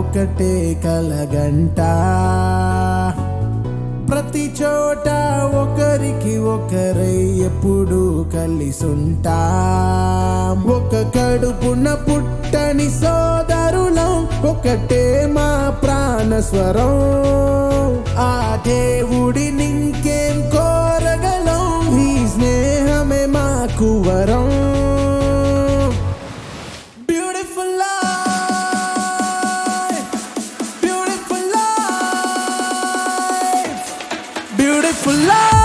ఒకటే కలగంట ప్రతి చోట ఒకరికి ఒకరై ఎప్పుడు కలిసుంటా ఒక కడుపున పుట్టని సోదరులం ఒకటే మా ప్రాణస్వరం ఆ దేవుడి నింకేం కోరగలం ఈ స్నేహమే మాకు వరం beautiful life beautiful life beautiful life